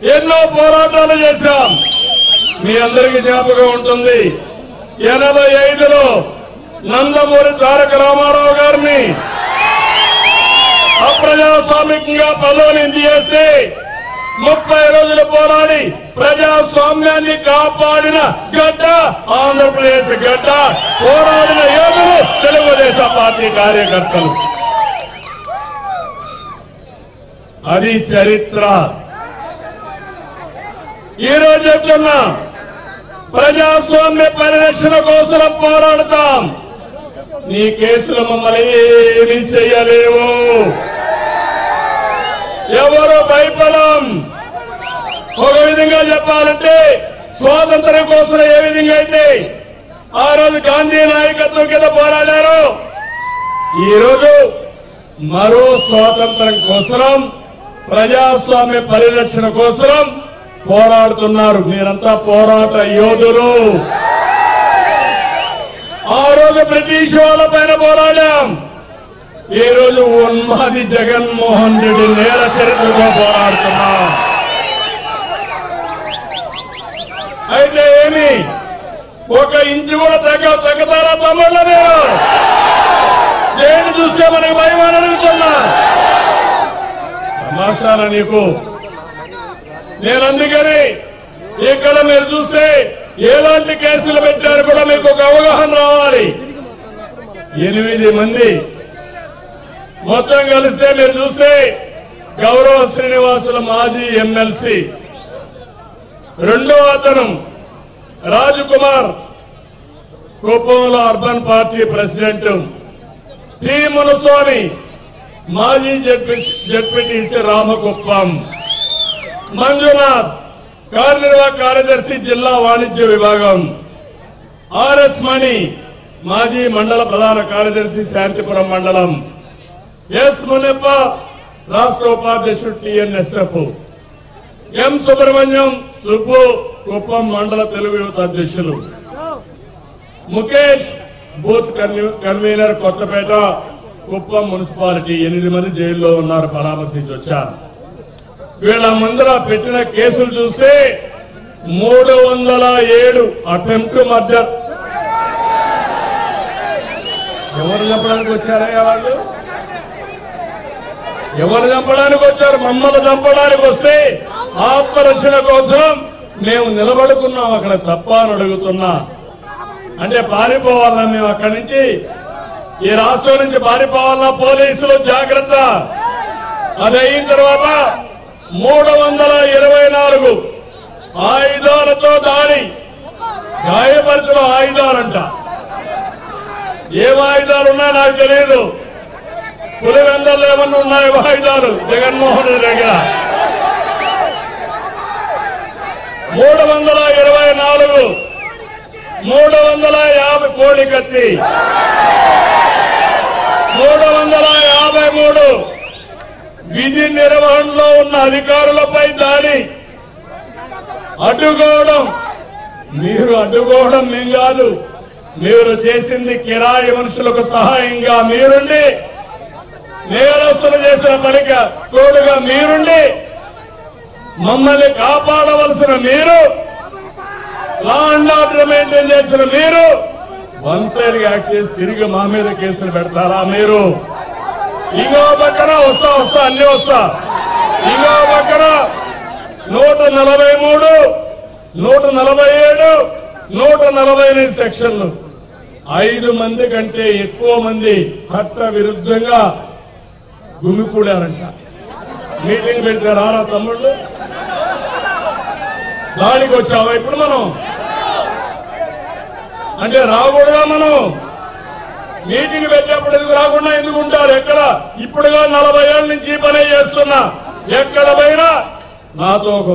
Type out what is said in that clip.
ఎన్నో పోరాటాలు చేశాం మీ అందరికీ జ్ఞాపకం ఉంటుంది ఎనభై ఐదులో నందమూరి తారక రామారావు గారిని అప్రజాస్వామికంగా పదవిని తీసేసి ముప్పై రోజులు పోరాడి ప్రజాస్వామ్యాన్ని కాపాడిన గడ్డ ఆంధ్రప్రదేశ్ గడ్డ పోరాడిన యోధులు తెలుగుదేశం పార్టీ కార్యకర్తలు అది చరిత్ర ఈ రోజు చెప్తున్నా ప్రజాస్వామ్య పరిరక్షణ కోసం పోరాడతాం నీ కేసులు మమ్మల్ని ఏమీ చెయ్యలేవు ఎవరు భయపడం ఒక విధంగా చెప్పాలంటే స్వాతంత్ర్యం కోసం ఏ విధంగా అయితే ఆ రోజు గాంధీ నాయకత్వం కింద పోరాడారు ఈ రోజు మరో స్వాతంత్రం కోసం ప్రజాస్వామ్య పరిరక్షణ కోసం పోరాడుతున్నారు మీరంతా పోరాట యోధులు ఆ రోజు బ్రిటిష్ వాళ్ళ పైన పోరాడాం ఈ రోజు ఉన్మాది జగన్మోహన్ రెడ్డి నేల చరిత్రతో పోరాడుతున్నాం అయితే ఏమి ఒక ఇంచు కూడా తగ్గ తగ్గుతారా తమ్ముళ్ళ మీరు దేని చూస్తే మనకి భయం అని అడుగుతున్నా తమాషాల నీకు నేను అందుకని ఇక్కడ మీరు చూస్తే ఎలాంటి కేసులు పెట్టారు కూడా మీకు ఒక అవగాహన రావాలి ఎనిమిది మంది మొత్తం కలిస్తే మీరు చూస్తే గౌరవ శ్రీనివాసుల మాజీ ఎమ్మెల్సీ రెండో అతను రాజకుమార్ కుప్పంలో urban party president T Munuswamy మాజీ జడ్పీ జడ్పీటీసీ రామకుప్పం మంజునాథ్ కార్యనిర్వాహక కార్యదర్శి జిల్లా వాణిజ్య విభాగం ఆర్ఎస్ మణి మాజీ మండల ప్రధాన కార్యదర్శి శాంతిపురం మండలం ఎస్ మునప్ప రాష్ట్ర ఉపాధ్యక్షుడు టిఎన్ఎస్ఎఫ్ ఎం సుబ్రహ్మణ్యం సుబ్బు కుప్పం మండల తెలుగు యువత అధ్యక్షులు ముఖేష్ బూత్ కన్వీ- కన్వీనర్ కొత్తపేట కుప్పం మున్సిపాలిటీ ఎనిమిది మంది జైల్లో ఉన్నారు పరామర్శించి వచ్చారు వీళ్ళ ముందర పెట్టిన కేసులు చూస్తే మూడు వందల ఏడు అటెంప్ట్ మర్డర్ ఎవరు చంపడానికి వచ్చారయ్యా వాళ్ళు ఎవరు చంపడానికి వచ్చారు మమ్మల్ని చంపడానికి వస్తే ఆత్మరక్షణ కోసం మేము నిలబడుకున్నాం అక్కడ తప్ప అని అడుగుతున్నా అంటే పారిపోవాలా మేము అక్కడి నుంచి ఈ రాష్ట్రం నుంచి పారిపోవాలా పోలీసులు జాగ్రత్త అది అయిన తర్వాత మూడు వందల ఇరవై నాలుగు ఆయుధాలతో దాడి గాయపరిచిన ఆయుధాలంట ఏం ఆయుధాలు ఉన్నాయో నాకు తెలియదు పులివెందలు ఏమన్నా ఉన్నాయి ఆయుధాలు జగన్మోహన్ రెడ్డి దగ్గర మూడు వందల ఇరవై నాలుగు మూడు వందల యాభై కోడి కత్తి మూడు వందల యాభై మూడు విధి నిర్వహణలో ఉన్న అధికారులపై దాడి అడ్డుకోవడం మీరు అడ్డుకోవడం మేం కాదు మీరు చేసింది కిరాయి మనుషులకు సహాయంగా మీరుండి నేరస్తులు చేసిన పనిక తోడుగా మీరుండి మమ్మల్ని కాపాడవలసిన మీరు లా అండ్ ఆర్డర్ మెయింటైన్ చేసిన మీరు వన్ సైడ్ యాక్ట్ చేసి తిరిగి మా మీద కేసులు పెడతారా మీరు ఇంకో పక్కన వస్తా వస్తా అన్ని వస్తా ఇంకో పక్కన నూట నలభై మూడు నూట నలభై ఏడు నూట నలభై ఎనిమిది సెక్షన్లు ఐదు మంది కంటే ఎక్కువ మంది చట్ట విరుద్ధంగా గుమికూడారంట మీటింగ్ పెడితే రారా తమ్ముళ్ళు దానికి వచ్చావా ఇప్పుడు మనం అంటే రాకూడదా మనం మీటింగ్ పెట్టేప్పుడు ఎందుకు రాకుండా ఎందుకు ఉంటారు ఎక్కడ ఇప్పుడుగా నలభై ఏళ్ళ నుంచి ఈ పనే చేస్తున్నా ఎక్కడ పోయినా నాతో ఒక